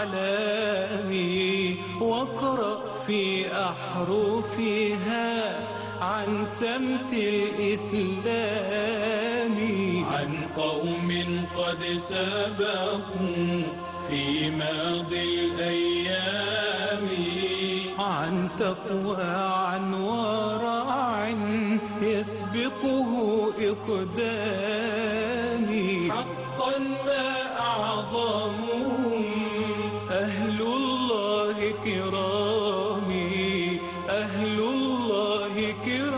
الأعلام واقرأ في أحرفها عن سمت الإسلام عن قوم قد سبقوا في ماضي الأيام عن تقوى عن ورع يسبقه إقدامي حقا ما أعظمهم أهل الله كرامي أهل الله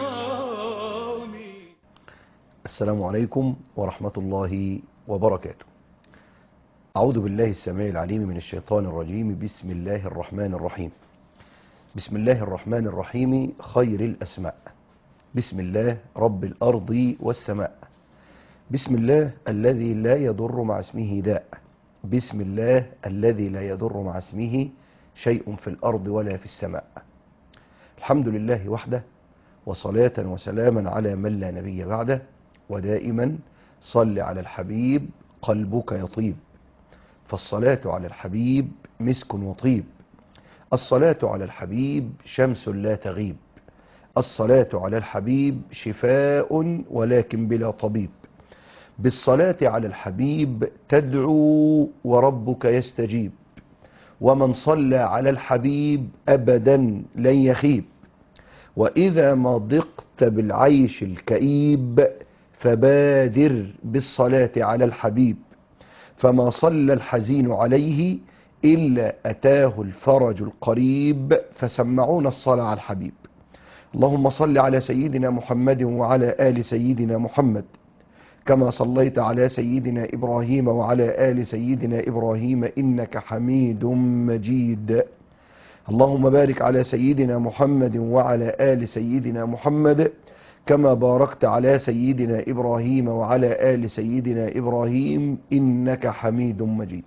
كرامي السلام عليكم ورحمة الله وبركاته أعوذ بالله السميع العليم من الشيطان الرجيم بسم الله الرحمن الرحيم بسم الله الرحمن الرحيم خير الأسماء بسم الله رب الأرض والسماء بسم الله الذي لا يضر مع اسمه داء بسم الله الذي لا يضر مع اسمه شيء في الأرض ولا في السماء الحمد لله وحده وصلاة وسلاما على من لا نبي بعده ودائما صل على الحبيب قلبك يطيب فالصلاة على الحبيب مسك وطيب الصلاة على الحبيب شمس لا تغيب الصلاة على الحبيب شفاء ولكن بلا طبيب بالصلاة على الحبيب تدعو وربك يستجيب ومن صلى على الحبيب أبدا لن يخيب وإذا ما ضقت بالعيش الكئيب فبادر بالصلاة على الحبيب فما صلى الحزين عليه إلا أتاه الفرج القريب فسمعون الصلاة على الحبيب اللهم صل على سيدنا محمد وعلى آل سيدنا محمد كما صليت على سيدنا إبراهيم وعلى آل سيدنا إبراهيم إنك حميد مجيد اللهم بارك على سيدنا محمد وعلى آل سيدنا محمد كما باركت على سيدنا إبراهيم وعلى آل سيدنا إبراهيم إنك حميد مجيد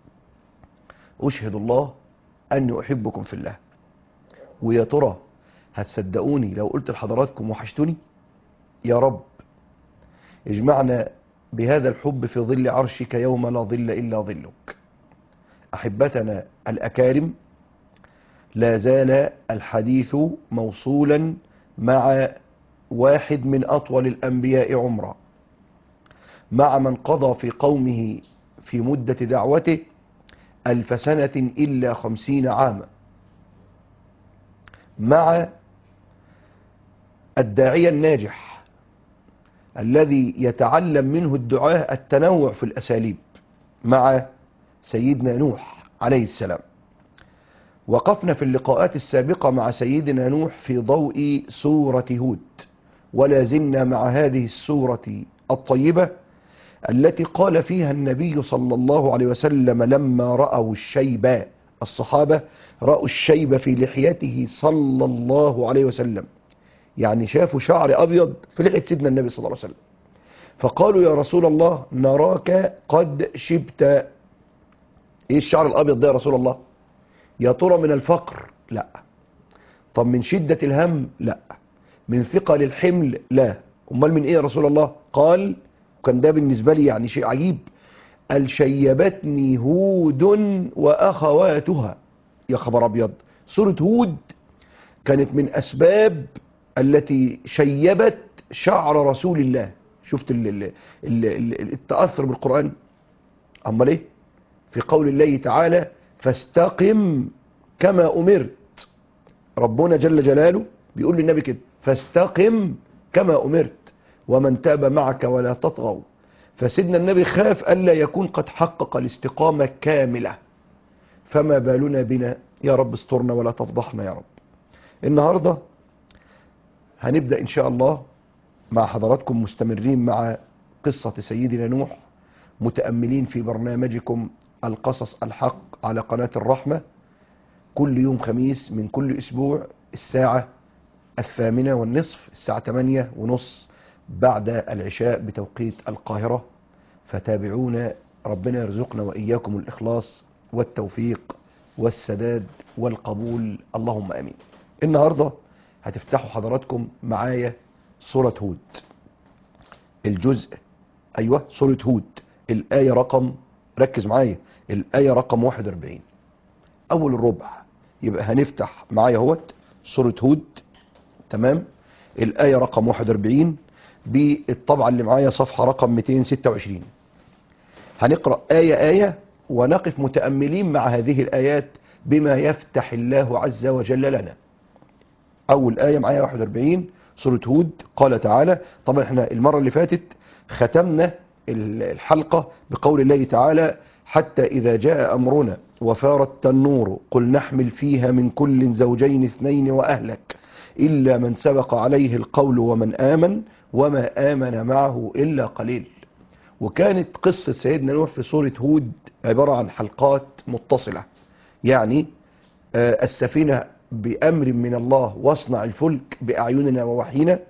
أشهد الله أني أحبكم في الله ويا ترى هتصدقوني لو قلت لحضراتكم وحشتوني يا رب اجمعنا بهذا الحب في ظل عرشك يوم لا ظل إلا ظلك أحبتنا الأكارم لا زال الحديث موصولا مع واحد من أطول الأنبياء عمرا مع من قضى في قومه في مدة دعوته ألف سنة إلا خمسين عاما مع الداعية الناجح الذي يتعلم منه الدعاء التنوع في الأساليب مع سيدنا نوح عليه السلام وقفنا في اللقاءات السابقة مع سيدنا نوح في ضوء سورة هود ولا زلنا مع هذه السورة الطيبة التي قال فيها النبي صلى الله عليه وسلم لما رأوا الشيب الصحابة رأوا الشيب في لحيته صلى الله عليه وسلم يعني شافوا شعر أبيض في لحية سيدنا النبي صلى الله عليه وسلم فقالوا يا رسول الله نراك قد شبت ايه الشعر الأبيض ده يا رسول الله يا ترى من الفقر لا طب من شدة الهم لا من ثقل الحمل لا امال من ايه يا رسول الله قال وكان ده بالنسبة لي يعني شيء عجيب قال شيبتني هود وأخواتها يا خبر أبيض سورة هود كانت من أسباب التي شيبت شعر رسول الله شفت ال ال ال ال التأثر بالقرآن أمال إيه في قول الله تعالى فاستقم كما أمرت ربنا جل جلاله بيقول للنبي كده فاستقم كما أمرت ومن تاب معك ولا تطغوا فسيدنا النبي خاف ألا يكون قد حقق الاستقامة كاملة فما بالنا بنا يا رب استرنا ولا تفضحنا يا رب النهاردة هنبدأ إن شاء الله مع حضراتكم مستمرين مع قصة سيدنا نوح متأملين في برنامجكم القصص الحق على قناة الرحمة كل يوم خميس من كل أسبوع الساعة الثامنة والنصف الساعة 8 ونصف بعد العشاء بتوقيت القاهرة فتابعونا ربنا يرزقنا وإياكم الإخلاص والتوفيق والسداد والقبول اللهم أمين النهاردة هتفتحوا حضراتكم معايا سورة هود الجزء أيوة سورة هود الآية رقم ركز معايا الآية رقم 41 أول الربع يبقى هنفتح معايا اهوت سورة هود تمام الآية رقم 41 بالطبعة اللي معايا صفحة رقم 226 هنقرأ آية آية ونقف متأملين مع هذه الآيات بما يفتح الله عز وجل لنا أول آية معايا 41 سورة هود قال تعالى طبعا احنا المرة اللي فاتت ختمنا الحلقة بقول الله تعالى حتى إذا جاء أمرنا وفار التنور قل نحمل فيها من كل زوجين اثنين وأهلك إلا من سبق عليه القول ومن آمن وما آمن معه إلا قليل وكانت قصة سيدنا نوح في سورة هود عبارة عن حلقات متصلة يعني آه، السفينة بأمر من الله واصنع الفلك بأعيننا ووحينا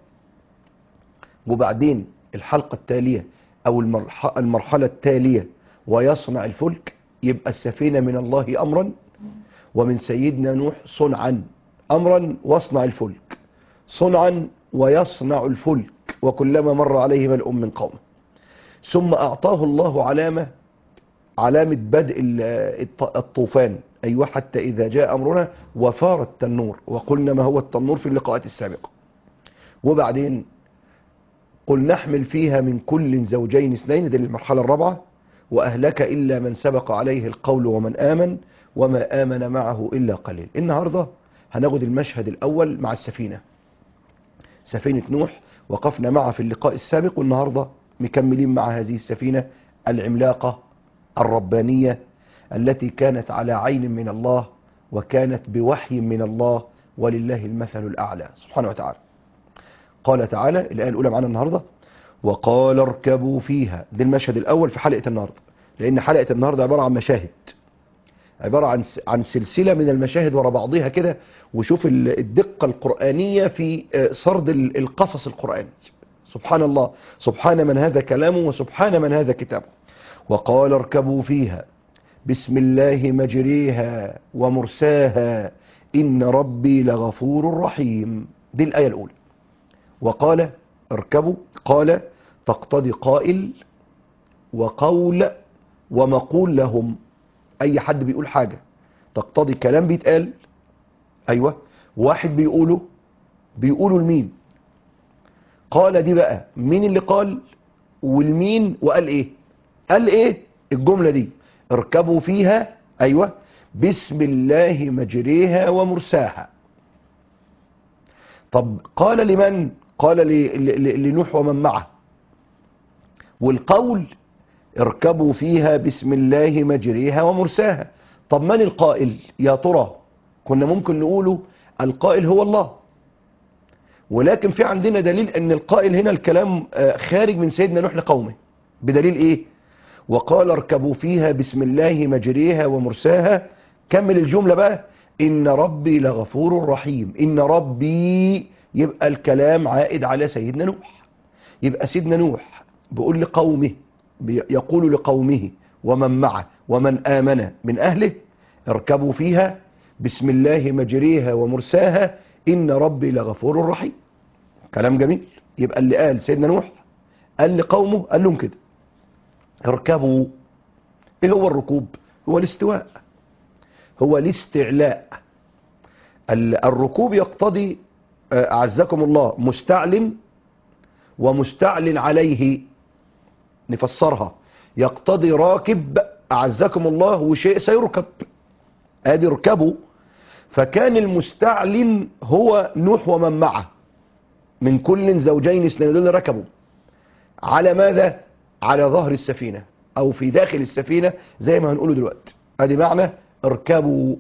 وبعدين الحلقة التالية أو المرح- المرحلة التالية ويصنع الفلك يبقى السفينة من الله أمرا ومن سيدنا نوح صنعا أمرا واصنع الفلك صنعا ويصنع الفلك وكلما مر عليه ملء من قومه ثم أعطاه الله علامة علامة بدء ال- الط- الطوفان أيوة حتى إذا جاء أمرنا وفار التنور وقلنا ما هو التنور في اللقاءات السابقة وبعدين قل نحمل فيها من كل زوجين اثنين دي المرحلة الرابعة وأهلك إلا من سبق عليه القول ومن آمن وما آمن معه إلا قليل النهاردة هناخد المشهد الأول مع السفينة سفينة نوح وقفنا معها في اللقاء السابق والنهاردة مكملين مع هذه السفينة العملاقة الربانية التي كانت على عين من الله وكانت بوحي من الله ولله المثل الأعلى سبحانه وتعالى قال تعالى الآية الأولى معنا النهاردة وقال اركبوا فيها ده المشهد الأول في حلقة النهاردة لأن حلقة النهاردة عبارة عن مشاهد عبارة عن عن سلسلة من المشاهد ورا بعضها كده وشوف ال- الدقة القرآنية في آه، سرد ال- القصص القرآني سبحان الله سبحان من هذا كلامه وسبحان من هذا كتابه وقال اركبوا فيها بسم الله مجريها ومرساها إن ربي لغفور رحيم دي الآية الأولى وقال اركبوا قال تقتضي قائل وقول ومقول لهم اي حد بيقول حاجة تقتضي كلام بيتقال ايوه واحد بيقوله بيقوله لمين قال دي بقى مين اللي قال والمين وقال ايه قال ايه الجملة دي اركبوا فيها ايوه بسم الله مجريها ومرساها طب قال لمن قال ل- ل- لنوح ومن معه والقول اركبوا فيها بسم الله مجريها ومرساها طب من القائل يا ترى كنا ممكن نقوله القائل هو الله ولكن في عندنا دليل ان القائل هنا الكلام آه، خارج من سيدنا نوح لقومه بدليل ايه وقال اركبوا فيها بسم الله مجريها ومرساها كمل الجملة بقى ان ربي لغفور رحيم ان ربي يبقى الكلام عائد على سيدنا نوح يبقى سيدنا نوح بيقول لقومه بي- يقول لقومه ومن معه ومن آمن من أهله اركبوا فيها بسم الله مجريها ومرساها إن ربي لغفور رحيم كلام جميل يبقى اللي قال سيدنا نوح قال لقومه قال لهم كده اركبوا ايه هو الركوب هو الاستواء هو الاستعلاء ال- الركوب يقتضي آه، أعزكم الله مستعلن ومستعلن عليه نفسرها يقتضي راكب أعزكم الله وشيء سيركب ادي اركبوا فكان المستعلن هو نوح ومن معه من كل زوجين اثنين دول ركبوا على ماذا على ظهر السفينة او في داخل السفينة زي ما هنقوله دلوقتي ادي معنى اركبوا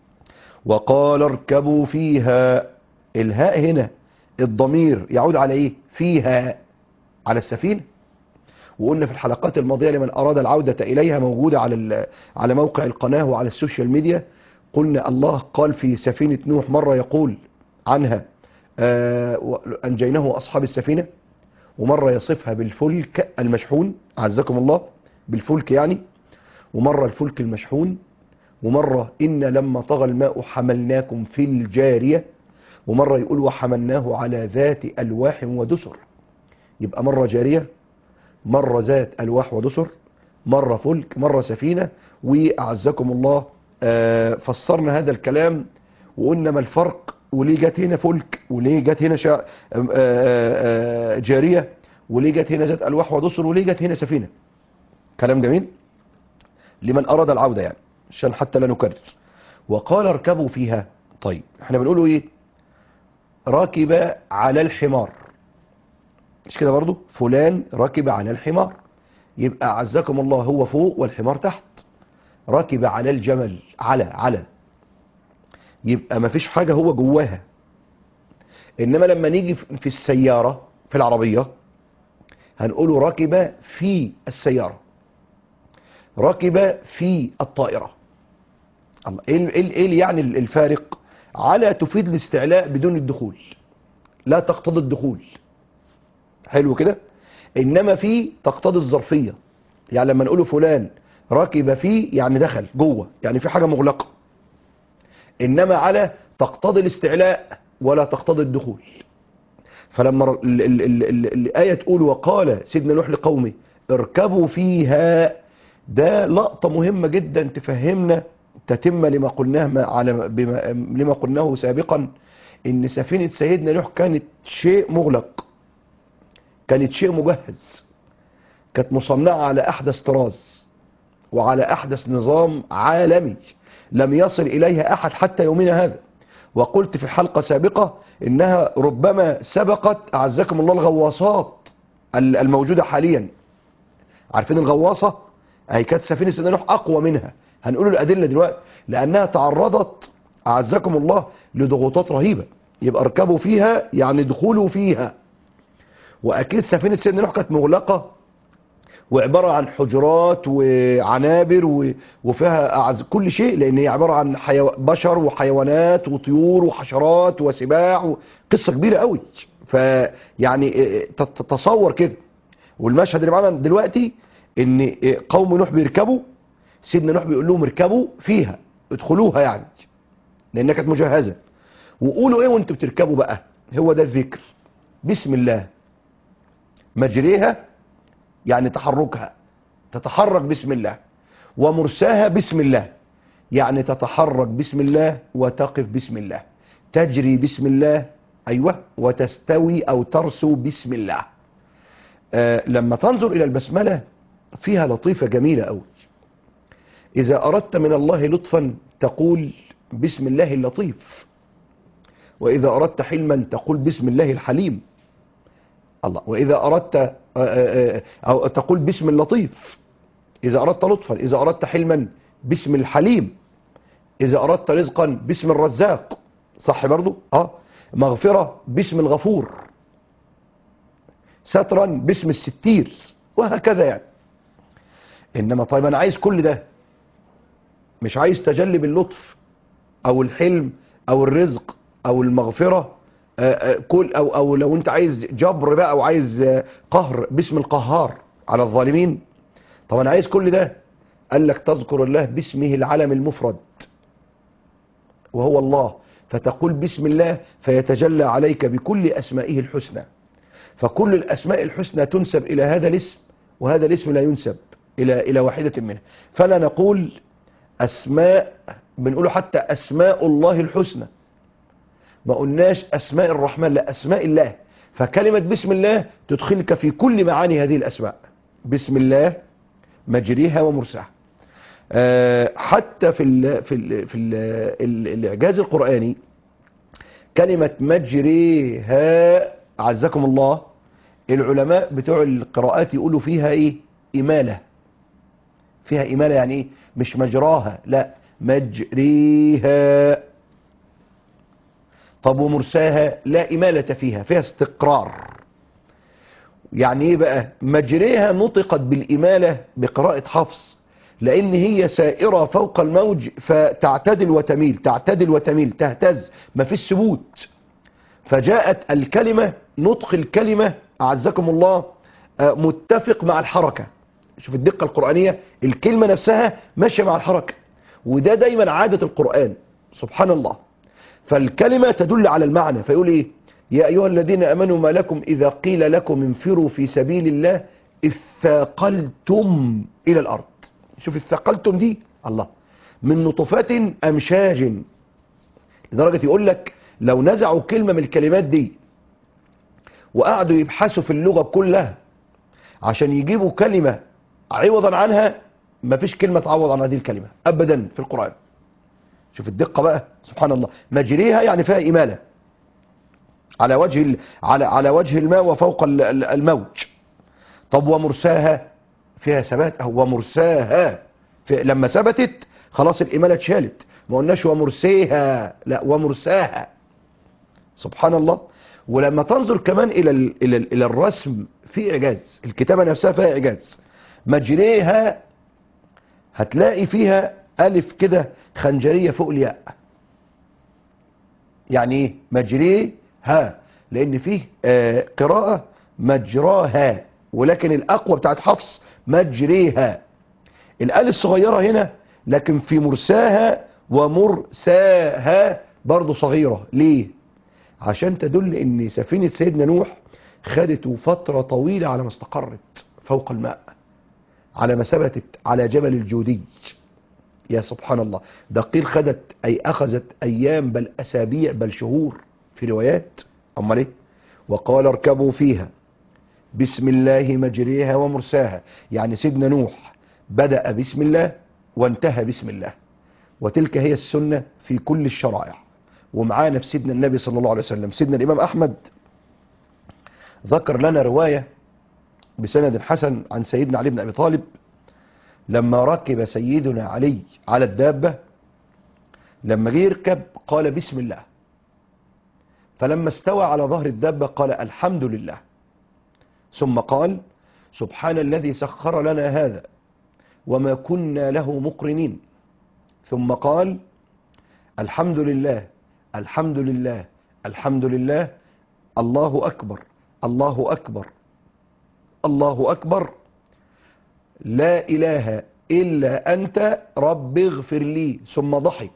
وقال اركبوا فيها الهاء هنا الضمير يعود على ايه فيها على السفينة وقلنا في الحلقات الماضية لمن أراد العودة إليها موجودة على ال- على موقع القناة وعلى السوشيال ميديا قلنا الله قال في سفينة نوح مرة يقول عنها آه، و- أنجيناه أصحاب السفينة ومرة يصفها بالفلك المشحون عزكم الله بالفلك يعني ومرة الفلك المشحون ومرة إن لما طغى الماء حملناكم في الجارية ومرة يقول وحملناه على ذات ألواح ودسر يبقى مرة جارية مرة ذات ألواح ودسر مرة فلك مرة سفينة وأعزكم الله آه، فسرنا هذا الكلام وقلنا ما الفرق وليه جت هنا فلك وليه جت هنا شا... آه، آه، آه، جارية وليه جت هنا ذات ألواح ودسر وليه جت هنا سفينة كلام جميل لمن أراد العودة يعني عشان حتى لا نكرر وقال اركبوا فيها طيب احنا بنقوله ايه راكب على الحمار مش كده برضو فلان ركب على الحمار يبقى أعزكم الله هو فوق والحمار تحت ركب على الجمل على على يبقى ما فيش حاجة هو جواها إنما لما نيجي في السيارة في العربية هنقوله ركب في السيارة ركب في الطائرة الله ايه ال- ايه إيه يعني الفارق على تفيد الاستعلاء بدون الدخول لا تقتضي الدخول حلو كده انما في تقتضي الظرفيه يعني لما نقوله فلان ركب فيه يعني دخل جوه يعني في حاجه مغلقه انما على تقتضي الاستعلاء ولا تقتضي الدخول فلما ال- ال- ال- ال- ال- الايه تقول وقال سيدنا نوح لقومه اركبوا فيها ده لقطه مهمه جدا تفهمنا تتم لما قلناه ما على بما لما قلناه سابقا ان سفينه سيدنا نوح كانت شيء مغلق كانت شيء مجهز كانت مصنعة على أحدث طراز وعلى أحدث نظام عالمي لم يصل إليها أحد حتى يومنا هذا وقلت في حلقة سابقة إنها ربما سبقت أعزكم الله الغواصات ال- الموجودة حاليا عارفين الغواصة أي كانت سفينة سيدنا نوح أقوى منها هنقول الأدلة دلوقتي لأنها تعرضت أعزكم الله لضغوطات رهيبة يبقى اركبوا فيها يعني دخولوا فيها واكيد سفينه سيدنا نوح كانت مغلقه وعباره عن حجرات وعنابر و- وفيها أعز كل شيء لان هي عباره عن حيو... بشر وحيوانات وطيور وحشرات وسباع و... قصه كبيره قوي فيعني إيه، تت- تتصور كده والمشهد اللي معانا دلوقتي ان إيه، قوم نوح بيركبوا سيدنا نوح بيقول لهم اركبوا فيها ادخلوها يعني لانها كانت مجهزه وقولوا ايه وانتوا بتركبوا بقى هو ده الذكر بسم الله مجريها يعني تحركها تتحرك بسم الله ومرساها بسم الله يعني تتحرك بسم الله وتقف بسم الله تجري بسم الله أيوة وتستوي أو ترسو بسم الله آه لما تنظر إلى البسملة فيها لطيفة جميلة أوي إذا أردت من الله لطفا تقول بسم الله اللطيف وإذا أردت حلما تقول بسم الله الحليم الله وإذا أردت آه، آه، آه، أو تقول بسم اللطيف إذا أردت لطفا إذا أردت حلما باسم الحليم إذا أردت رزقا باسم الرزاق صح برضو آه مغفرة باسم الغفور سترا باسم الستير وهكذا يعني إنما طيب أنا عايز كل ده مش عايز تجلي باللطف أو الحلم أو الرزق أو المغفرة آه، آه، كل أو أو لو أنت عايز جبر بقى أو عايز آه، قهر باسم القهار على الظالمين طب أنا عايز كل ده قال لك تذكر الله باسمه العلم المفرد وهو الله فتقول بسم الله فيتجلى عليك بكل أسمائه الحسنى فكل الأسماء الحسنى تنسب إلى هذا الاسم وهذا الاسم لا ينسب إلى إلى واحدة منها فلا نقول أسماء بنقول حتى أسماء الله الحسنى ما قلناش أسماء الرحمن لا أسماء الله فكلمة بسم الله تدخلك في كل معاني هذه الأسماء بسم الله مجريها ومرساها آه، حتى في ال في ال في ال ال الاعجاز القراني كلمه مجريها عزكم الله العلماء بتوع القراءات يقولوا فيها ايه اماله فيها اماله يعني ايه مش مجراها لا مجريها طب ومرساها لا اماله فيها فيها استقرار يعني ايه بقى مجريها نطقت بالاماله بقراءه حفص لان هي سائره فوق الموج فتعتدل وتميل تعتدل وتميل تهتز ما فيش ثبوت فجاءت الكلمه نطق الكلمه اعزكم الله آه، متفق مع الحركه شوف الدقه القرانيه الكلمه نفسها ماشيه مع الحركه وده دايما عاده القران سبحان الله فالكلمة تدل على المعنى فيقول ايه يا ايها الذين امنوا ما لكم اذا قيل لكم انفروا في سبيل الله اثاقلتم الى الارض شوف اثاقلتم دي الله من نطفة أمشاج لدرجة يقول لك لو نزعوا كلمة من الكلمات دي وقعدوا يبحثوا في اللغة كلها عشان يجيبوا كلمة عوضا عنها مفيش كلمة تعوض عن هذه الكلمة أبدا في القرآن شوف الدقة بقى سبحان الله مجريها يعني فيها إمالة على وجه ال... على على وجه الماء وفوق ال- ال- الموج طب ومرساها فيها ثبات أهو ومرساها في... لما ثبتت خلاص الإمالة اتشالت ما قلناش ومرسيها لا ومرساها سبحان الله ولما تنظر كمان إلى ال... إلى ال... إلى الرسم في إعجاز الكتابة نفسها فيها إعجاز مجريها هتلاقي فيها ألف كده خنجرية فوق الياء يعني ايه مجريها لان فيه آه قراءة مجراها ولكن الاقوى بتاعت حفص مجريها الالف صغيرة هنا لكن في مرساها ومرساها برضو صغيرة ليه عشان تدل ان سفينة سيدنا نوح خدت فترة طويلة على ما استقرت فوق الماء على ما ثبتت على جبل الجودي يا سبحان الله ده قيل خدت أي أخذت أيام بل أسابيع بل شهور في روايات أمال إيه وقال اركبوا فيها بسم الله مجريها ومرساها يعني سيدنا نوح بدأ بسم الله وانتهى بسم الله وتلك هي السنة في كل الشرائع ومعانا في سيدنا النبي صلى الله عليه وسلم سيدنا الإمام أحمد ذكر لنا رواية بسند حسن عن سيدنا علي بن أبي طالب لما ركب سيدنا علي على الدابة لما جه يركب قال بسم الله فلما استوى على ظهر الدابة قال الحمد لله ثم قال سبحان الذي سخر لنا هذا وما كنا له مقرنين ثم قال الحمد لله الحمد لله الحمد لله الله أكبر الله أكبر الله أكبر لا إله إلا أنت رب اغفر لي ثم ضحك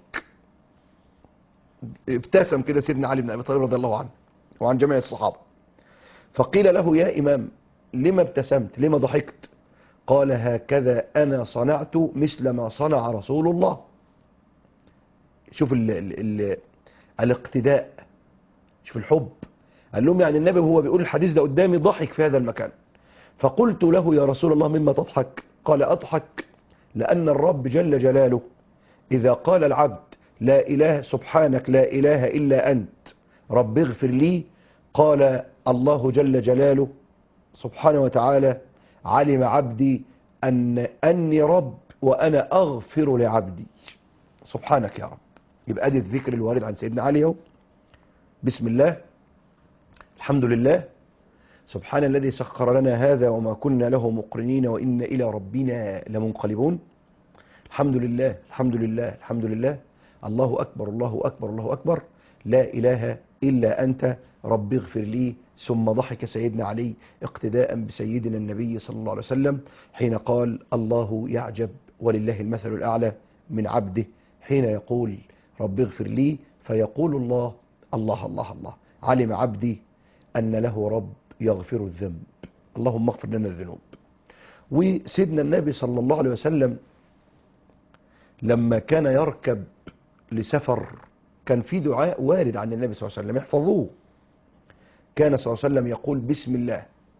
ابتسم كده سيدنا علي بن أبي طالب رضي الله عنه وعن جميع الصحابة فقيل له يا إمام لما ابتسمت لما ضحكت قال هكذا أنا صنعت مثل ما صنع رسول الله شوف ال ال ال الاقتداء شوف الحب قال لهم يعني النبي وهو بيقول الحديث ده قدامي ضحك في هذا المكان فقلت له يا رسول الله مما تضحك قال أضحك لأن الرب جل جلاله إذا قال العبد لا إله سبحانك لا إله إلا أنت رب اغفر لي قال الله جل جلاله سبحانه وتعالى علم عبدي أن أني رب وأنا أغفر لعبدي سبحانك يا رب يبقى دي الذكر الوارد عن سيدنا علي اهو بسم الله الحمد لله سبحان الذي سخر لنا هذا وما كنا له مقرنين وإن إلى ربنا لمنقلبون الحمد لله الحمد لله الحمد لله الله أكبر الله أكبر الله أكبر لا إله إلا أنت رب اغفر لي ثم ضحك سيدنا علي اقتداء بسيدنا النبي صلى الله عليه وسلم حين قال الله يعجب ولله المثل الأعلى من عبده حين يقول رب اغفر لي فيقول الله الله الله الله علم عبدي أن له رب يغفر الذنب اللهم اغفر لنا الذنوب وسيدنا النبي صلى الله عليه وسلم لما كان يركب لسفر كان في دعاء وارد عن النبي صلى الله عليه وسلم احفظوه كان صلى الله عليه وسلم يقول بسم الله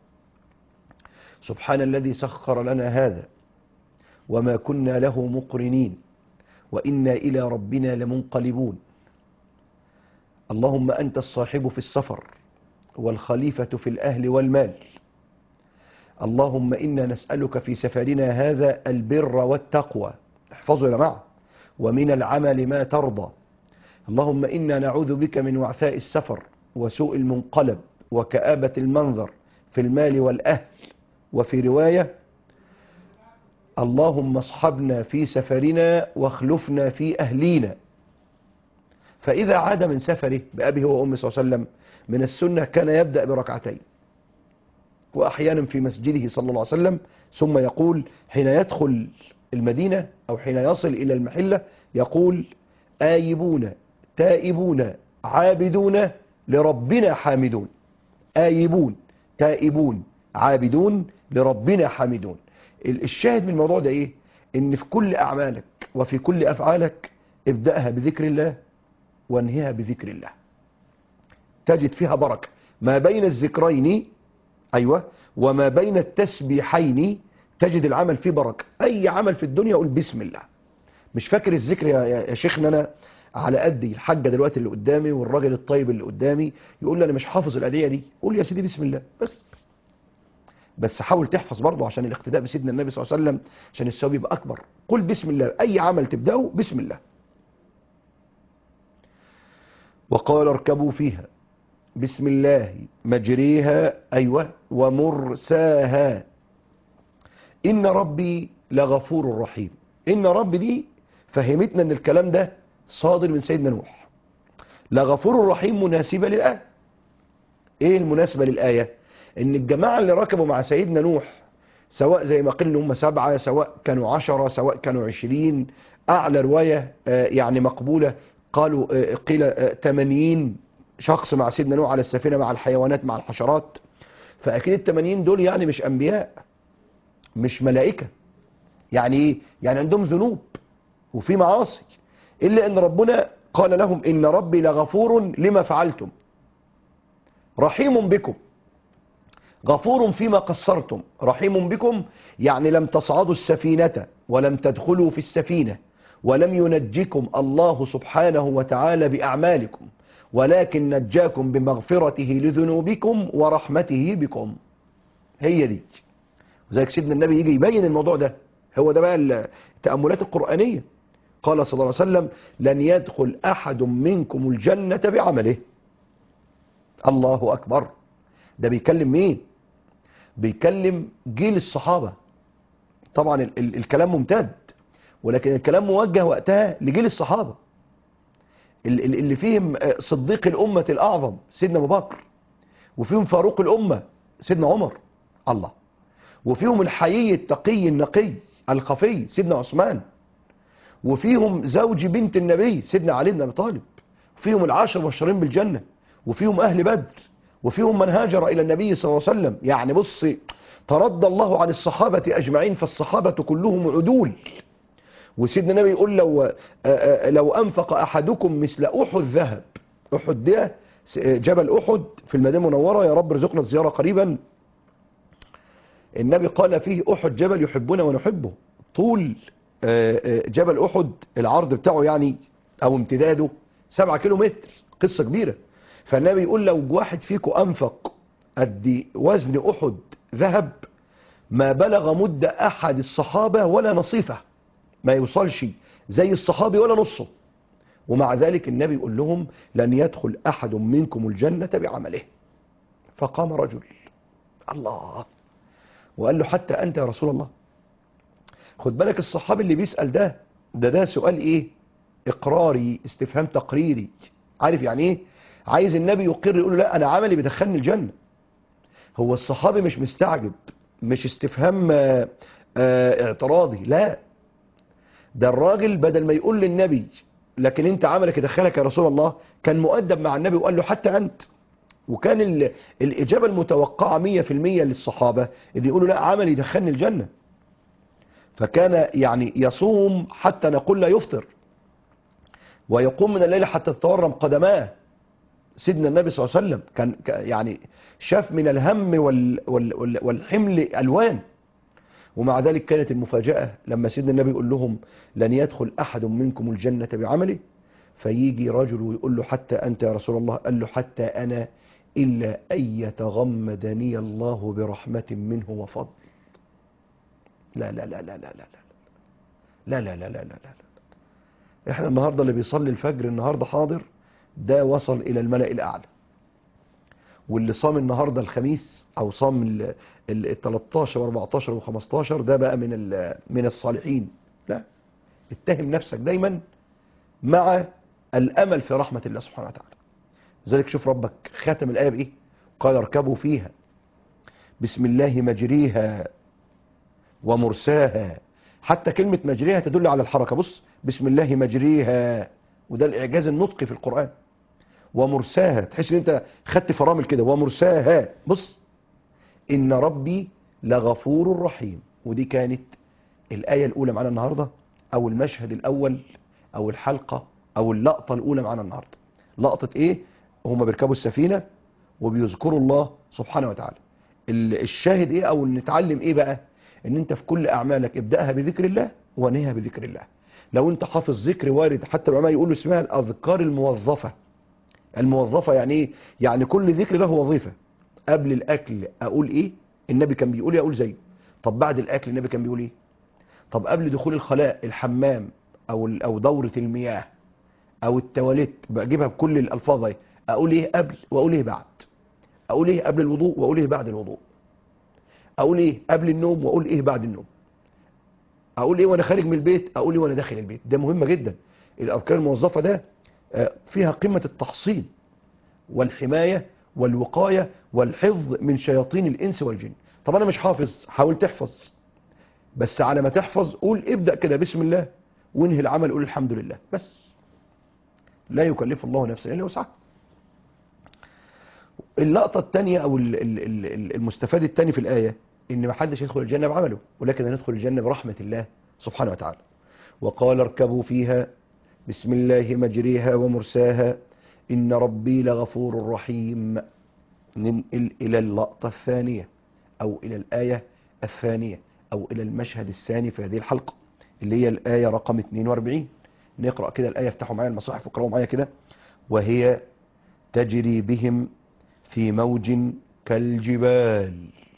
سبحان الذي سخر لنا هذا وما كنا له مقرنين وإنا إلى ربنا لمنقلبون اللهم أنت الصاحب في السفر والخليفة في الأهل والمال اللهم إنا نسألك في سفرنا هذا البر والتقوى احفظوا يا جماعة ومن العمل ما ترضى اللهم إنا نعوذ بك من وعثاء السفر وسوء المنقلب وكآبة المنظر في المال والأهل وفي رواية اللهم اصحبنا في سفرنا واخلفنا في أهلينا فإذا عاد من سفره بأبيه وأمه صلى الله عليه وسلم من السنة كان يبدأ بركعتين وأحيانا في مسجده صلى الله عليه وسلم ثم يقول حين يدخل المدينة أو حين يصل إلى المحلة يقول آيبون تائبون عابدون لربنا حامدون آيبون تائبون عابدون لربنا حامدون الشاهد من الموضوع ده إيه إن في كل أعمالك وفي كل أفعالك ابدأها بذكر الله وانهيها بذكر الله تجد فيها بركة ما بين الذكرين أيوة وما بين التسبيحين تجد العمل فيه بركة أي عمل في الدنيا قول بسم الله مش فاكر الذكر يا, يا يا شيخنا أنا على قدي الحاجة دلوقتي اللي قدامي والراجل الطيب اللي قدامي يقول لي أنا مش حافظ الأدية دي قول يا سيدي بسم الله بس بس حاول تحفظ برضه عشان الاقتداء بسيدنا النبي صلى الله عليه وسلم عشان الثواب يبقى أكبر قل بسم الله أي عمل تبدأه بسم الله وقال اركبوا فيها بسم الله مجريها أيوة ومرساها إن ربي لغفور رحيم إن ربي دي فهمتنا أن الكلام ده صادر من سيدنا نوح لغفور رحيم مناسبة للآية إيه المناسبة للآية إن الجماعة اللي ركبوا مع سيدنا نوح سواء زي ما قلنا هم سبعة سواء كانوا عشرة سواء كانوا عشرين أعلى رواية آه، يعني مقبولة قالوا آه، قيل آه، 80 شخص مع سيدنا نوح على السفينة مع الحيوانات مع الحشرات فأكيد التمانين دول يعني مش أنبياء مش ملائكة يعني إيه؟ يعني عندهم ذنوب وفي معاصي إلا أن ربنا قال لهم إن ربي لغفور لما فعلتم رحيم بكم غفور فيما قصرتم رحيم بكم يعني لم تصعدوا السفينة ولم تدخلوا في السفينة ولم ينجكم الله سبحانه وتعالى بأعمالكم ولكن نجاكم بمغفرته لذنوبكم ورحمته بكم هي دي وذلك سيدنا النبي يجي يبين الموضوع ده هو ده بقى التأملات القرآنية قال صلى الله عليه وسلم لن يدخل أحد منكم الجنة بعمله الله أكبر ده بيكلم مين بيكلم جيل الصحابة طبعا ال ال الكلام ممتد ولكن الكلام موجه وقتها لجيل الصحابة ال- ال- اللي فيهم آه، صديق الأمة الأعظم سيدنا أبو بكر وفيهم فاروق الأمة سيدنا عمر الله وفيهم الحيي التقي النقي الخفي سيدنا عثمان وفيهم زوج بنت النبي سيدنا علي بن ابي طالب وفيهم العاشر المبشرين بالجنه وفيهم اهل بدر وفيهم من هاجر الى النبي صلى الله عليه وسلم يعني بص ترضى الله عن الصحابه اجمعين فالصحابه كلهم عدول وسيدنا النبي يقول لو آه، آه، لو انفق احدكم مثل احد ذهب احد ده س- جبل احد في المدينه المنوره يا رب ارزقنا الزياره قريبا النبي قال فيه احد جبل يحبنا ونحبه طول آه، آه، جبل احد العرض بتاعه يعني او امتداده سبعة كيلو متر قصة كبيرة فالنبي يقول لو واحد فيكم انفق قد وزن احد ذهب ما بلغ مد احد الصحابة ولا نصيفه ما يوصلش زي الصحابي ولا نصه ومع ذلك النبي يقول لهم لن يدخل احد منكم الجنة بعمله فقام رجل الله وقال له حتى انت يا رسول الله خد بالك الصحابي اللي بيسأل ده ده ده سؤال ايه اقراري استفهام تقريري عارف يعني ايه عايز النبي يقر يقول له لا انا عملي بيدخلني الجنة هو الصحابي مش مستعجب مش استفهام آه، آه، اعتراضي لا ده الراجل بدل ما يقول للنبي لكن انت عملك يدخلك يا رسول الله كان مؤدب مع النبي وقال له حتى انت وكان ال- الإجابة المتوقعة 100% للصحابة اللي يقولوا لا عمل يدخلني الجنة فكان يعني يصوم حتى نقول لا يفطر ويقوم من الليل حتى تتورم قدماه سيدنا النبي صلى الله عليه وسلم كان ك- يعني شاف من الهم وال وال وال والحمل ألوان ومع ذلك كانت المفاجأة لما سيدنا النبي يقول لهم لن يدخل أحد منكم الجنة بعمله فيجي رجل ويقول له حتى أنت يا رسول الله قال له حتى أنا إلا أن يتغمدني الله برحمة منه وفضل لا لا لا لا لا لا لا لا لا لا لا لا لا احنا النهاردة اللي بيصلي الفجر النهاردة حاضر ده وصل إلى الملأ الأعلى واللي صام النهاردة الخميس أو صام ال ال 13 و 14 و 15 ده بقى من ال- من الصالحين لا اتهم نفسك دايما مع الأمل في رحمة الله سبحانه وتعالى لذلك شوف ربك ختم الآية بإيه قال اركبوا فيها بسم الله مجريها ومرساها حتى كلمة مجريها تدل على الحركة بص بسم الله مجريها وده الإعجاز النطقي في القرآن ومرساها تحس ان انت خدت فرامل كده ومرساها بص ان ربي لغفور رحيم ودي كانت الآية الأولى معانا النهاردة او المشهد الاول او الحلقة او اللقطة الاولى معانا النهاردة لقطة ايه هما بيركبوا السفينة وبيذكروا الله سبحانه وتعالى ال- الشاهد ايه او نتعلم ايه بقى ان انت في كل اعمالك ابدأها بذكر الله وانهها بذكر الله لو انت حافظ ذكر وارد حتى العلماء يقولوا اسمها الاذكار الموظفة الموظفة يعني ايه يعني كل ذكر له وظيفة قبل الاكل اقول ايه النبي كان بيقول ايه اقول زيه طب بعد الاكل النبي كان بيقول ايه طب قبل دخول الخلاء الحمام او ال- او دورة المياه او التواليت بجيبها بكل الالفاظ اهي اقول ايه قبل واقول ايه بعد اقول ايه قبل الوضوء واقول ايه بعد الوضوء اقول ايه قبل النوم واقول ايه بعد النوم اقول ايه وانا خارج من البيت اقول ايه وانا داخل البيت ده مهمة جدا الاذكار الموظفة ده آه، فيها قمة التحصين والحماية والوقاية والحفظ من شياطين الانس والجن طب انا مش حافظ حاول تحفظ بس على ما تحفظ قول ابدأ كده بسم الله وانهي العمل قول الحمد لله بس لا يكلف الله نفسا الا وسعها اللقطة الثانية او ال- ال- ال- ال- المستفاد الثاني في الآية ان ما حدش يدخل الجنة بعمله ولكن هندخل الجنة برحمة الله سبحانه وتعالى وقال اركبوا فيها بسم الله مجريها ومرساها إن ربي لغفور رحيم ننقل إلى اللقطة الثانية أو إلى الآية الثانية أو إلى المشهد الثاني في هذه الحلقة اللي هي الآية رقم 42 نقرأ كده الآية افتحوا معايا المصاحف واقرأوا معايا كده وهي تجري بهم في موج كالجبال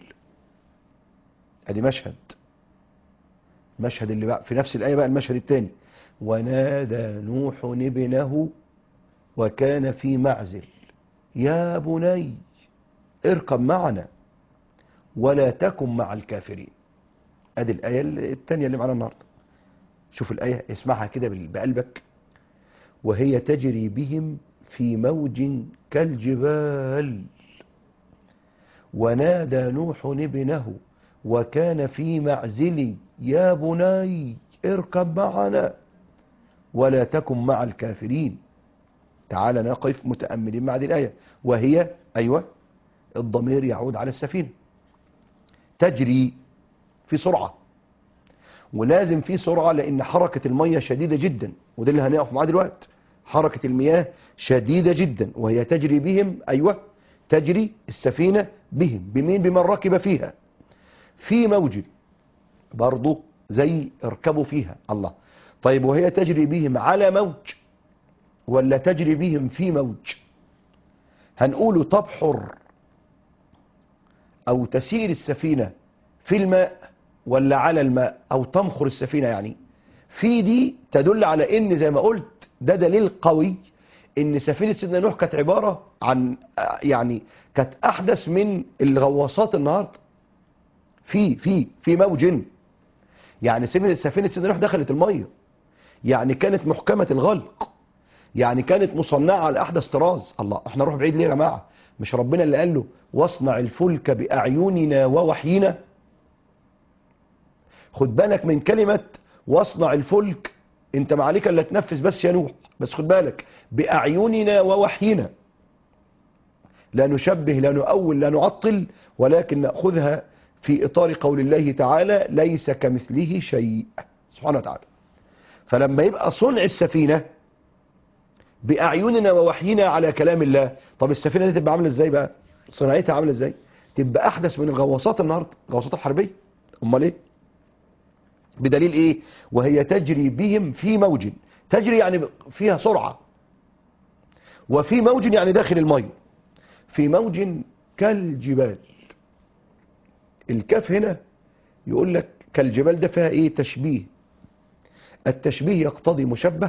ادي مشهد المشهد اللي بقى في نفس الآية بقى المشهد الثاني ونادى نوح ابنه وكان في معزل يا بني اركب معنا ولا تكن مع الكافرين ادي الآية الثانية اللي معانا النهاردة شوف الآية اسمعها كده بال- بقلبك وهي تجري بهم في موج كالجبال ونادى نوح ابنه وكان في معزل يا بني اركب معنا ولا تكن مع الكافرين تعال نقف متأملين مع هذه الآية وهي أيوة الضمير يعود على السفينة تجري في سرعة ولازم في سرعة لأن حركة المية شديدة جدا وده اللي هنقف معاه دلوقتي حركة المياه شديدة جدا وهي تجري بهم أيوة تجري السفينة بهم بمين بمن ركب فيها في موج برضو زي اركبوا فيها الله طيب وهي تجري بهم على موج ولا تجري بهم في موج هنقول تبحر او تسير السفينة في الماء ولا على الماء او تمخر السفينة يعني في دي تدل على ان زي ما قلت ده دليل قوي ان سفينة سيدنا نوح كانت عبارة عن يعني كانت احدث من الغواصات النهاردة في في في موج يعني سفينة سفينة سيدنا نوح دخلت المية يعني كانت محكمة الغلق يعني كانت مصنعة على احدث طراز الله احنا نروح بعيد ليه يا جماعة مش ربنا اللي قال له واصنع الفلك باعيننا ووحينا خد بالك من كلمة واصنع الفلك انت ما عليك الا تنفذ بس يا نوح بس خد بالك باعيننا ووحينا لا نشبه لا نؤول لا نعطل ولكن نأخذها في إطار قول الله تعالى ليس كمثله شيء سبحانه وتعالى فلما يبقى صنع السفينة بأعيننا ووحينا على كلام الله طب السفينة دي تبقى عاملة ازاي بقى صناعتها عاملة ازاي تبقى أحدث من الغواصات النهاردة الغواصات الحربية أمال ايه بدليل ايه وهي تجري بهم في موج تجري يعني فيها سرعة وفي موج يعني داخل المية في موج كالجبال الكاف هنا يقول لك كالجبال ده فيها ايه تشبيه التشبيه يقتضي مشبه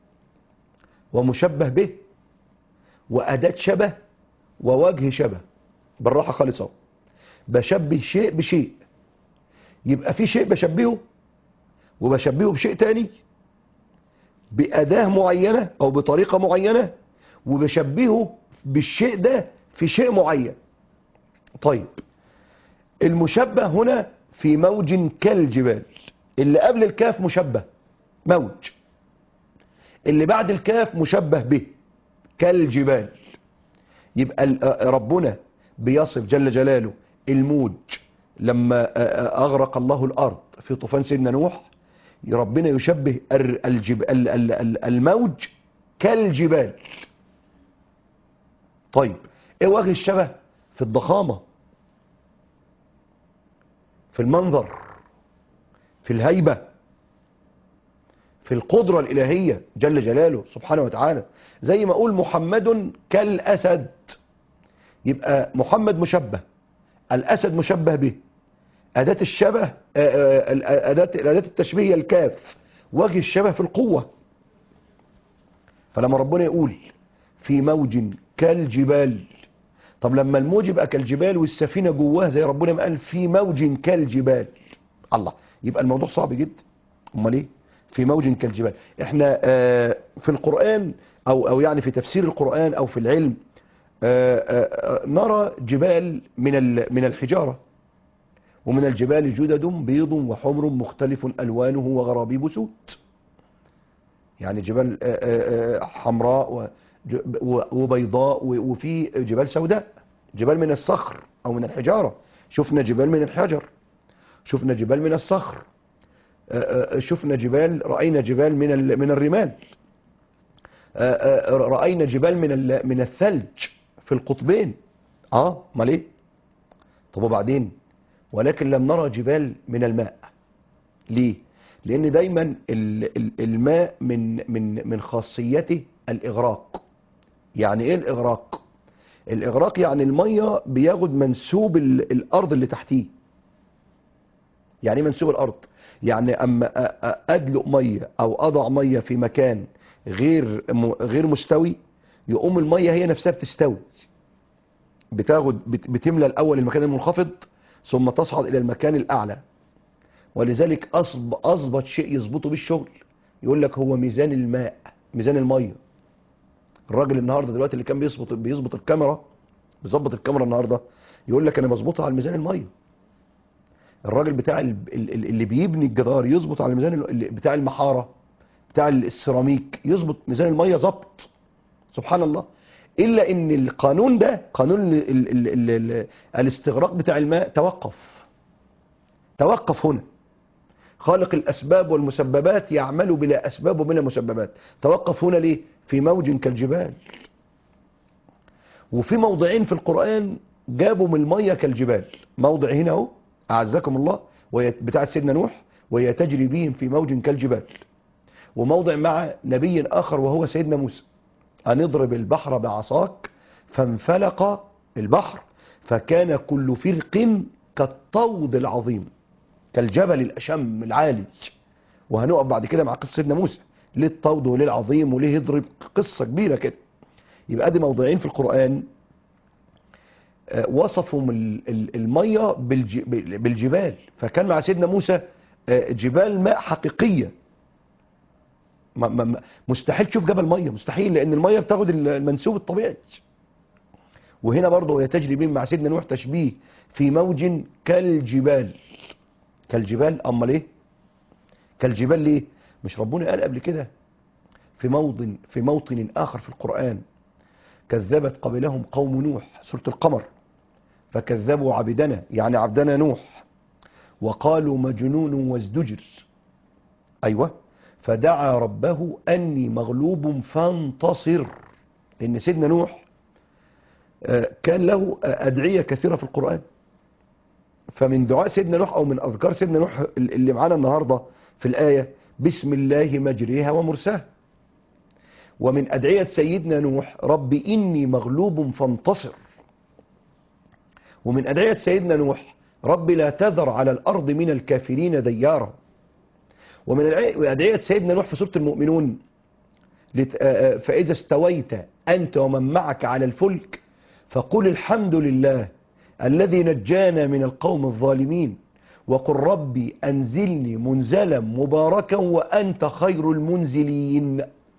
ومشبه به وأداة شبه ووجه شبه بالراحة خالص اهو بشبه شيء بشيء يبقى في شيء بشبهه وبشبهه بشيء تاني بأداة معينة أو بطريقة معينة وبشبهه بالشيء ده في شيء معين طيب المشبه هنا في موج كالجبال اللي قبل الكاف مشبه موج اللي بعد الكاف مشبه به كالجبال يبقى ال- ربنا بيصف جل جلاله الموج لما أغرق الله الأرض في طوفان سيدنا نوح ربنا يشبه الر- الجب ال- ال- ال- الموج كالجبال طيب ايه وجه الشبه في الضخامة في المنظر في الهيبة في القدرة الإلهية جل جلاله سبحانه وتعالى زي ما أقول محمد كالأسد يبقى محمد مشبه الأسد مشبه به أداة الشبه آه، آه، ال- آه، أداة أداة التشبيه هي الكاف وجه الشبه في القوة فلما ربنا يقول في موج كالجبال طب لما الموج يبقى كالجبال والسفينة جواها زي ربنا ما قال في موج كالجبال الله يبقى الموضوع صعب جدا امال ايه في موج كالجبال احنا آه، في القرآن او او يعني في تفسير القرآن او في العلم آه، آه، آه، نرى جبال من ال- من الحجارة ومن الجبال جدد بيض وحمر مختلف ألوانه وغرابيب سود يعني جبال آه، آه، آه، حمراء و- ج- و- وبيضاء و- وفي جبال سوداء جبال من الصخر أو من الحجارة شفنا جبال من الحجر شفنا جبال من الصخر آه، آه، شفنا جبال رأينا جبال من ال- من الرمال آه، آه، رأينا جبال من ال- من الثلج في القطبين اه امال ايه طب وبعدين ولكن لم نرى جبال من الماء ليه لان دايما ال- ال- الماء من من من خاصيته الاغراق يعني ايه الاغراق الاغراق يعني الميه بياخد منسوب ال- الارض اللي تحتيه يعني ايه منسوب الارض يعني اما أ- أ- ادلق ميه او اضع ميه في مكان غير م- غير مستوي يقوم الميه هي نفسها بتستوي بتاخد بت- بتملى الاول المكان المنخفض ثم تصعد الى المكان الاعلى ولذلك أصب اظبط شيء يظبطه بالشغل يقول لك هو ميزان الماء ميزان الميه الراجل النهارده دلوقتي اللي كان بيظبط بيظبط الكاميرا بيظبط الكاميرا النهارده يقول لك انا بظبطها على ميزان الميه الراجل بتاع ال- ال- ال- اللي بيبني الجدار يظبط على ميزان ال- ال- بتاع المحاره بتاع السيراميك يظبط ميزان الميه ظبط سبحان الله الا ان القانون ده قانون ال ال ال ال ال الاستغراق بتاع الماء توقف توقف هنا خالق الاسباب والمسببات يعمل بلا اسباب وبلا مسببات توقف هنا ليه في موج كالجبال وفي موضعين في القرآن جابوا من المية كالجبال موضع هنا اهو أعزكم الله وهي بتاعت سيدنا نوح وهي تجري بهم في موج كالجبال وموضع مع نبي آخر وهو سيدنا موسى أن اضرب البحر بعصاك فانفلق البحر فكان كل فرق كالطود العظيم كالجبل الأشم العالي وهنقف بعد كده مع قصة سيدنا موسى ليه الطود وليه العظيم وليه يضرب قصة كبيرة كده يبقى دي موضوعين في القرآن آه، وصفوا ال- ال- المية بالج- بالجبال فكان مع سيدنا موسى آه، جبال ماء حقيقية ما- ما- ما- مستحيل تشوف جبل مية مستحيل لأن المية بتاخد المنسوب الطبيعي وهنا برضه هي تجري بهم مع سيدنا نوح تشبيه في موج كالجبال كالجبال أمال إيه كالجبال ليه مش ربنا قال قبل كده في موطن في موطن آخر في القرآن كذبت قبلهم قوم نوح سورة القمر فكذبوا عبدنا يعني عبدنا نوح وقالوا مجنون وازدجر أيوة فدعا ربه أني مغلوب فانتصر لأن سيدنا نوح آه، كان له آه، أدعية كثيرة في القرآن فمن دعاء سيدنا نوح أو من أذكار سيدنا نوح اللي معانا النهاردة في الآية بسم الله مجريها ومرساها ومن أدعية سيدنا نوح رب إني مغلوب فانتصر ومن أدعية سيدنا نوح رب لا تذر على الأرض من الكافرين ديارا ومن أدعية- أدعية سيدنا نوح في سورة المؤمنون لت- آه، آه، فإذا استويت أنت ومن معك على الفلك فقل الحمد لله الذي نجانا من القوم الظالمين وقل ربي أنزلني منزلا مباركا وأنت خير المنزلين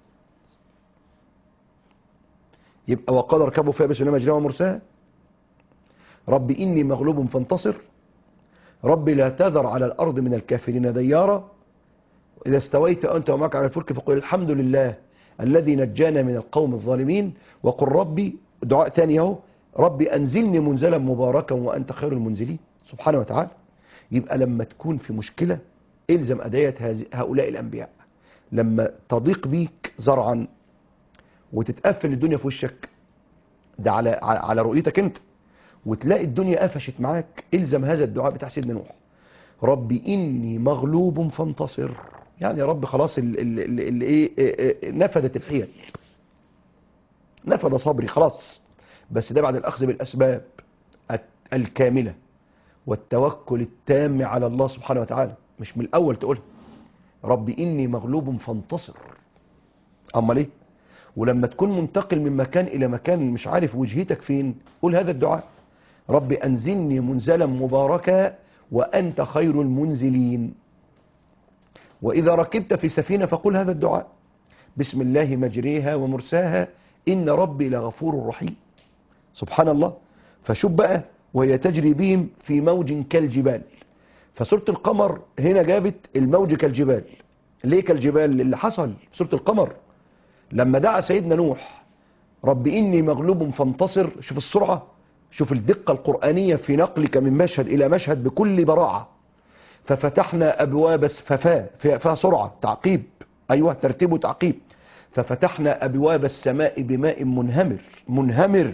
يبقى وقال اركبوا فيها بسم الله مجريها ومرساها رب إني مغلوب فانتصر رب لا تذر على الأرض من الكافرين ديارا إذا استويت أنت ومعك على الفلك فقل الحمد لله الذي نجانا من القوم الظالمين وقل ربي دعاء تاني اهو ربي أنزلني منزلا مباركا وأنت خير المنزلين سبحانه وتعالى يبقى لما تكون في مشكلة الزم أدعية هذه- هؤلاء الأنبياء لما تضيق بيك زرعا وتتقفل الدنيا في وشك ده على على على رؤيتك انت وتلاقي الدنيا قفشت معاك الزم هذا الدعاء بتاع سيدنا نوح ربي اني مغلوب فانتصر يعني يا رب خلاص ال ال ال ال ايه إيه- إيه، نفدت الحيل نفد صبري خلاص بس ده بعد الاخذ بالاسباب الت- الكامله والتوكل التام على الله سبحانه وتعالى مش من الاول تقولها ربي اني مغلوب فانتصر امال ايه ولما تكون منتقل من مكان الى مكان مش عارف وجهتك فين قول هذا الدعاء رب انزلني منزلا مباركا وانت خير المنزلين واذا ركبت في سفينه فقل هذا الدعاء بسم الله مجريها ومرساها ان ربي لغفور رحيم سبحان الله فشوف بقى وهي تجري بهم في موج كالجبال فسورة القمر هنا جابت الموج كالجبال ليه كالجبال اللي حصل في سورة القمر لما دعا سيدنا نوح رب إني مغلوب فانتصر شوف السرعة شوف الدقة القرآنية في نقلك من مشهد إلى مشهد بكل براعة ففتحنا أبواب ففا فيها فيها سرعة تعقيب أيوة ترتيب وتعقيب ففتحنا أبواب السماء بماء منهمر منهمر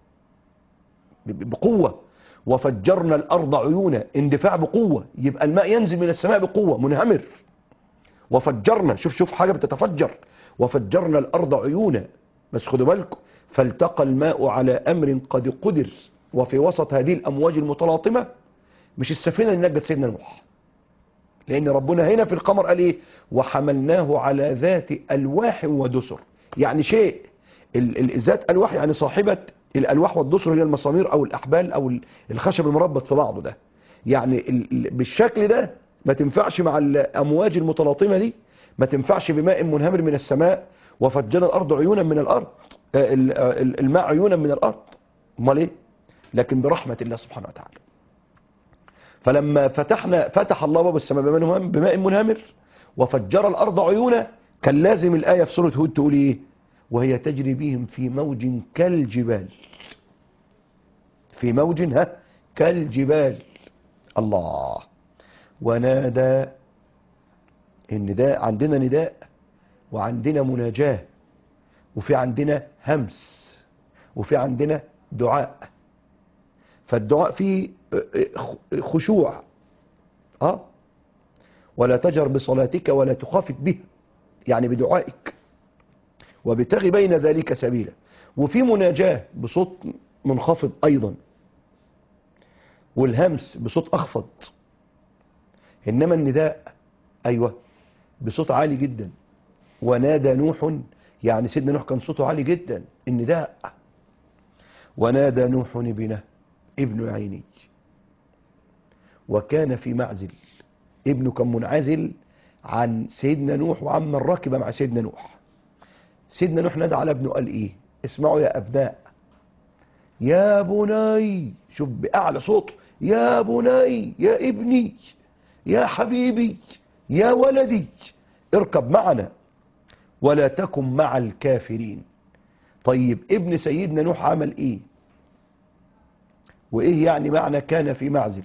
ب- بقوة وفجرنا الأرض عيونا اندفاع بقوة يبقى الماء ينزل من السماء بقوة منهمر وفجرنا شوف شوف حاجة بتتفجر وفجرنا الأرض عيونا بس خدوا بالكم فالتقى الماء على أمر قد قدر وفي وسط هذه الأمواج المتلاطمة مش السفينة اللي نجت سيدنا نوح لأن ربنا هنا في القمر قال إيه وحملناه على ذات ألواح ودسر يعني شيء ال- ال- ذات ألواح يعني صاحبة الألواح والدسر هي المسامير أو الأحبال أو ال- الخشب المربط في بعضه ده يعني ال- ال- بالشكل ده ما تنفعش مع الأمواج المتلاطمة دي ما تنفعش بماء منهمر من السماء وفجرنا الأرض عيونا من الأرض آه، ال- آه، ال- الماء عيونا من الأرض امال ايه لكن برحمة الله سبحانه وتعالى فلما فتحنا فتح الله باب السماء بماء منهمر- بماء منهمر وفجر الأرض عيونا كان لازم الآية في سورة هود تقول ايه وهي تجري بهم في موج كالجبال في موج ها كالجبال الله ونادى النداء عندنا نداء وعندنا مناجاة وفي عندنا همس وفي عندنا دعاء فالدعاء فيه خشوع اه ولا تجر بصلاتك ولا تخافت به يعني بدعائك وابتغي بين ذلك سبيلا وفي مناجاة بصوت منخفض أيضا والهمس بصوت أخفض إنما النداء أيوة بصوت عالي جدا ونادى نوح يعني سيدنا نوح كان صوته عالي جدا النداء ونادى نوح ابنه ابن عيني وكان في معزل ابنه كان منعزل عن سيدنا نوح وعمن ركب مع سيدنا نوح سيدنا نوح نادى على ابنه قال ايه اسمعوا يا ابناء يا بني شوف باعلى صوت يا بني يا ابني يا حبيبي يا ولدي اركب معنا ولا تكن مع الكافرين طيب ابن سيدنا نوح عمل ايه وايه يعني معنى كان في معزل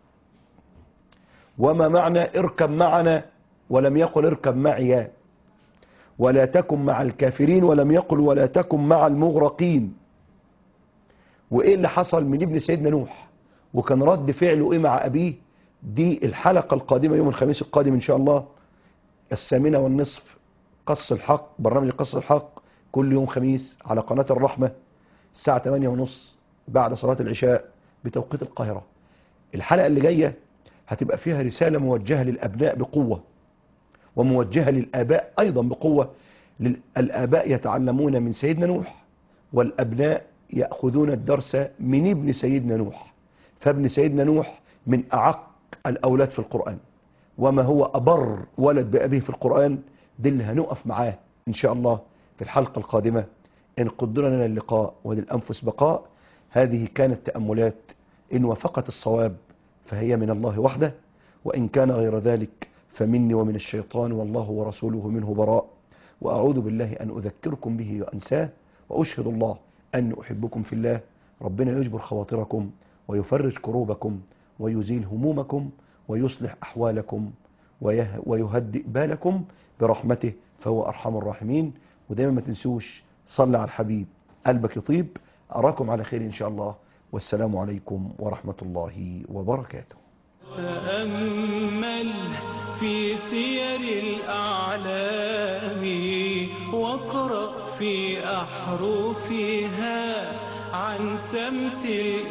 وما معنى اركب معنا ولم يقل اركب معي ولا تكن مع الكافرين ولم يقل ولا تكن مع المغرقين وايه اللي حصل من ابن سيدنا نوح وكان رد فعله ايه مع ابيه دي الحلقة القادمة يوم الخميس القادم ان شاء الله الثامنة والنصف قص الحق برنامج قص الحق كل يوم خميس على قناة الرحمة الساعة 8 ونص بعد صلاة العشاء بتوقيت القاهرة الحلقة اللي جاية هتبقى فيها رسالة موجهة للأبناء بقوة وموجهة للآباء أيضا بقوة الآباء يتعلمون من سيدنا نوح والأبناء يأخذون الدرس من ابن سيدنا نوح فابن سيدنا نوح من أعق الأولاد في القرآن وما هو أبر ولد بأبيه في القرآن دي اللي هنقف معاه إن شاء الله في الحلقة القادمة إن قدر لنا اللقاء وللأنفس بقاء هذه كانت تأملات إن وفقت الصواب فهي من الله وحده وإن كان غير ذلك فمني ومن الشيطان والله ورسوله منه براء وأعوذ بالله أن أذكركم به وأنساه وأشهد الله أن أحبكم في الله ربنا يجبر خواطركم ويفرج كروبكم ويزيل همومكم ويصلح أحوالكم ويه- ويهدئ بالكم برحمته فهو أرحم الراحمين ودايما ما تنسوش صلى على الحبيب قلبك يطيب أراكم على خير إن شاء الله والسلام عليكم ورحمة الله وبركاته تأمل في سير الأعلام واقرأ في أحرفها عن سمت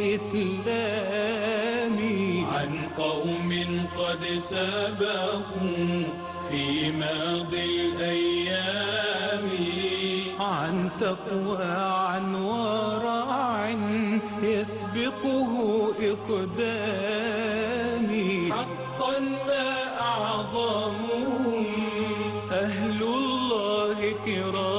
الإسلام عن قوم قد سبقوا في ماضي الأيام عن تقوى عن ورع يسبقه إقدامي حقا ما أعظمهم أهل الله كرام